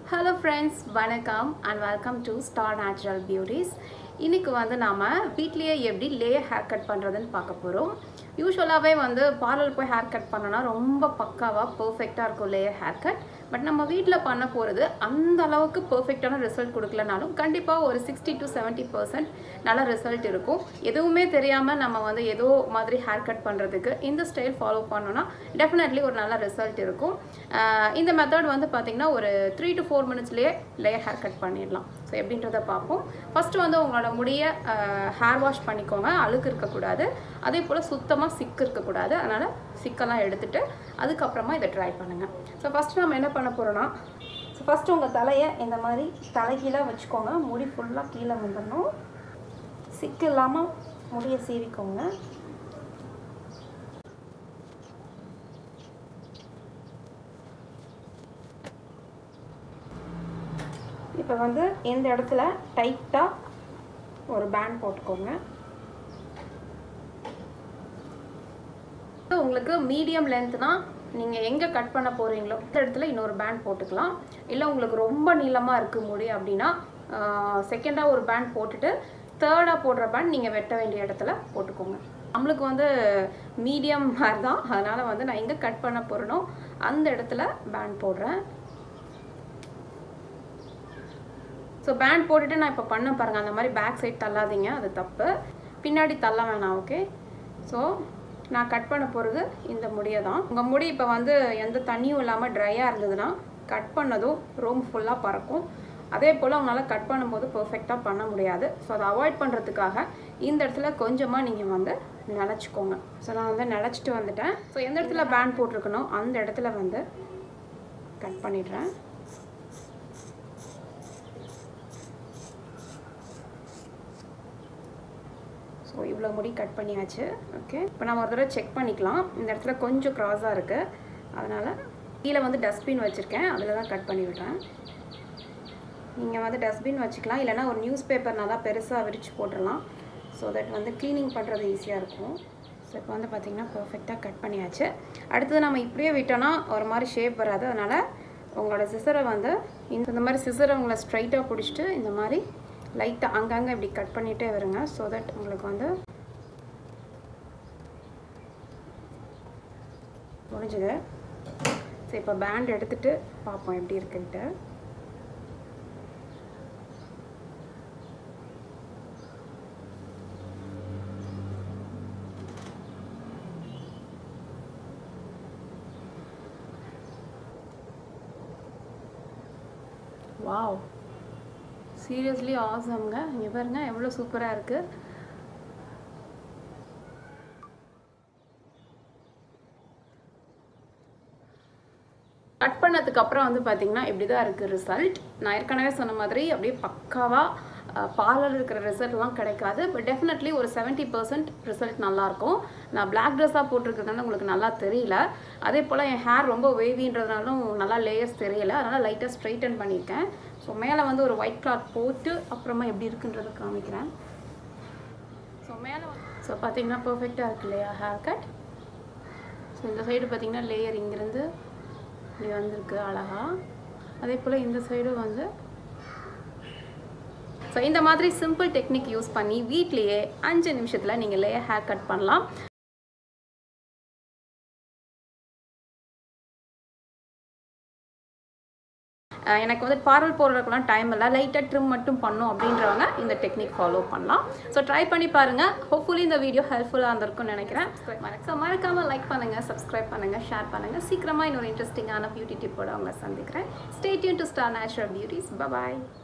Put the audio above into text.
hello friends வணக்கம் and welcome to star natural beauties இன்னைக்கு வந்து நாம் வீட்லேயே எப்படி லேயர் ஹேர் கட் பண்ணுறதுன்னு பார்க்க போகிறோம் யூஸ்வலாகவே வந்து பார்லர் போய் ஹேர் கட் பண்ணோன்னா ரொம்ப பக்காவாக பர்ஃபெக்டாக இருக்கும் லேயர் ஹேர் கட் பட் நம்ம வீட்டில் பண்ண போகிறது அந்த அளவுக்கு பர்ஃபெக்டான ரிசல்ட் கொடுக்கலனாலும் கண்டிப்பாக ஒரு சிக்ஸ்டி டு செவன்ட்டி பர்சன்ட் நல்ல ரிசல்ட் இருக்கும் எதுவுமே தெரியாமல் நம்ம வந்து ஏதோ மாதிரி ஹேர் கட் பண்ணுறதுக்கு இந்த ஸ்டைல் ஃபாலோ பண்ணோன்னா டெஃபினெட்லி ஒரு நல்ல ரிசல்ட் இருக்கும் ஆஹ் இந்த மெத்தட் வந்து பார்த்திங்கன்னா ஒரு த்ரீ டு ஃபோர் மினிட்ஸ்லேயே லேயர் ஹேர் கட் பண்ணிடலாம் ஸோ எப்படின்றத பார்ப்போம் ஃபஸ்ட்டு வந்து உங்களோட முடியை ஹேர் வாஷ் பண்ணிக்கோங்க அழுக்கு இருக்கக்கூடாது அதே போல் சுத்தமாக சிக்கு இருக்கக்கூடாது அதனால் சிக்கெல்லாம் எடுத்துட்டு அதுக்கப்புறமா இதை ட்ரை பண்ணுங்கள் ஸோ ஃபஸ்ட்டு நம்ம என்ன பண்ண போகிறோன்னா ஸோ ஃபஸ்ட்டு உங்கள் தலையை இந்த மாதிரி தலைகீழாக வச்சுக்கோங்க முடி ஃபுல்லாக கீழே வந்துடணும் சிக்கு இல்லாமல் முடியை சீவிக்கோங்க இப்போ வந்து இந்த இடத்துல டைட்டாக ஒரு பேண்ட் போட்டுக்கோங்க உங்களுக்கு மீடியம் லென்த்னா நீங்கள் எங்கே கட் பண்ண போகிறீங்களோ இந்த இடத்துல இன்னொரு பேண்ட் போட்டுக்கலாம் இல்லை உங்களுக்கு ரொம்ப நீளமாக இருக்கு முடி அப்படின்னா செகண்டாக ஒரு பேண்ட் போட்டுட்டு தேர்டாக போடுற பேண்ட் நீங்கள் வெட்ட வேண்டிய இடத்துல போட்டுக்கோங்க நம்மளுக்கு வந்து மீடியம் ஹேர் தான் அதனால் வந்து நான் எங்கே கட் பண்ண போகிறேனோ அந்த இடத்துல பேண்ட் போடுறேன் ஸோ பேண்ட் போட்டுட்டு நான் இப்போ பண்ண பாருங்கள் அந்த மாதிரி பேக் சைட் தள்ளாதீங்க அது தப்பு பின்னாடி தள்ள வேணாம் ஓகே ஸோ நான் கட் பண்ண போகிறது இந்த முடியை தான் உங்கள் முடி இப்போ வந்து எந்த தண்ணியும் இல்லாமல் ட்ரையாக இருந்ததுன்னா கட் பண்ணதும் ரூம் ஃபுல்லாக பறக்கும் அதே போல் உங்களால் கட் பண்ணும்போது பர்ஃபெக்டாக பண்ண முடியாது ஸோ அதை அவாய்ட் பண்ணுறதுக்காக இந்த இடத்துல கொஞ்சமாக நீங்கள் வந்து நினச்சிக்கோங்க ஸோ நான் வந்து நினச்சிட்டு வந்துட்டேன் ஸோ எந்த இடத்துல பேண்ட் போட்டிருக்கணும் அந்த இடத்துல வந்து கட் பண்ணிடுறேன் ஸோ இவ்வளோ முடி கட் பண்ணியாச்சு ஓகே இப்போ நம்ம ஒரு தடவை செக் பண்ணிக்கலாம் இந்த இடத்துல கொஞ்சம் க்ராஸாக இருக்குது அதனால் கீழே வந்து டஸ்ட்பின் வச்சுருக்கேன் அதில் தான் கட் பண்ணி விடுறேன் நீங்கள் வந்து டஸ்ட்பின் வச்சுக்கலாம் இல்லைனா ஒரு நியூஸ் பேப்பர் நல்லா பெருசாக விரித்து போட்டுடலாம் ஸோ தட் வந்து க்ளீனிங் பண்ணுறது ஈஸியாக இருக்கும் ஸோ இப்போ வந்து பார்த்திங்கன்னா பர்ஃபெக்டாக கட் பண்ணியாச்சு அடுத்தது நம்ம இப்படியே விட்டோன்னா ஒரு மாதிரி ஷேப் வராது அதனால் உங்களோட சிசரை வந்து இந்த மாதிரி சிசரை உங்களை ஸ்ட்ரைட்டாக பிடிச்சிட்டு இந்த மாதிரி லைட்டாக அங்கங்கே இப்படி கட் பண்ணிகிட்டே வருங்க ஸோ தட் உங்களுக்கு வந்து முடிஞ்சுது ஸோ இப்போ பேண்ட் எடுத்துகிட்டு பார்ப்போம் எப்படி இருக்குன்ட்டு வாவ் சீரியஸ்லி ஆசம்ங்க இங்கே பாருங்க எவ்வளோ சூப்பராக இருக்குது கட் பண்ணதுக்கு அப்புறம் வந்து பார்த்தீங்கன்னா இப்படி தான் இருக்குது ரிசல்ட் நான் ஏற்கனவே சொன்ன மாதிரி அப்படியே பக்காவாக பார்லர் இருக்கிற ரிசல்ட்லாம் கிடைக்காது பட் டெஃபினெட்லி ஒரு செவன்ட்டி பர்சன்ட் ரிசல்ட் நல்லாயிருக்கும் நான் பிளாக் ட்ரெஸ்ஸாக போட்டிருக்கிறதுனால உங்களுக்கு நல்லா தெரியல அதே போல் என் ஹேர் ரொம்ப வேவின்றதுனாலும் நல்லா லேயர்ஸ் தெரியல அதனால் லைட்டாக ஸ்ட்ரைட்டன் பண்ணியிருக்கேன் ஸோ மேலே வந்து ஒரு ஒயிட் கிளாத் போட்டு அப்புறமா எப்படி இருக்குன்றது காமிக்கிறேன் ஸோ மேலே ஸோ பார்த்தீங்கன்னா பர்ஃபெக்டாக இருக்கு இல்லையா ஹேர் கட் ஸோ இந்த சைடு பார்த்தீங்கன்னா லேயர் இங்கேருந்து இப்படி வந்திருக்கு அழகாக அதே போல் இந்த சைடும் வந்து ஸோ இந்த மாதிரி சிம்பிள் டெக்னிக் யூஸ் பண்ணி வீட்லேயே அஞ்சு நிமிஷத்தில் நீங்கள் லேயர் ஹேர் கட் பண்ணலாம் எனக்கு வந்து பார்வல் போடுறதுக்குலாம் டைம் இல்லை லைட்டாக ட்ரிம் மட்டும் பண்ணும் அப்படின்றவங்க இந்த டெக்னிக் ஃபாலோ பண்ணலாம் ஸோ ட்ரை பண்ணி பாருங்கள் ஹோப்ஃபுல்லி இந்த வீடியோ ஹெல்ப்ஃபுல்லாக இருந்திருக்கும்னு நினைக்கிறேன் ஸோ மறக்காமல் லைக் பண்ணுங்கள் சப்ஸ்கிரைப் பண்ணுங்கள் ஷேர் பண்ணுங்கள் சீக்கிரமாக இன்னொரு இன்ட்ரெஸ்டிங்கான பியூட்டி டிப்போட உங்களை சந்திக்கிறேன் stay tune to star natural beauties bye bye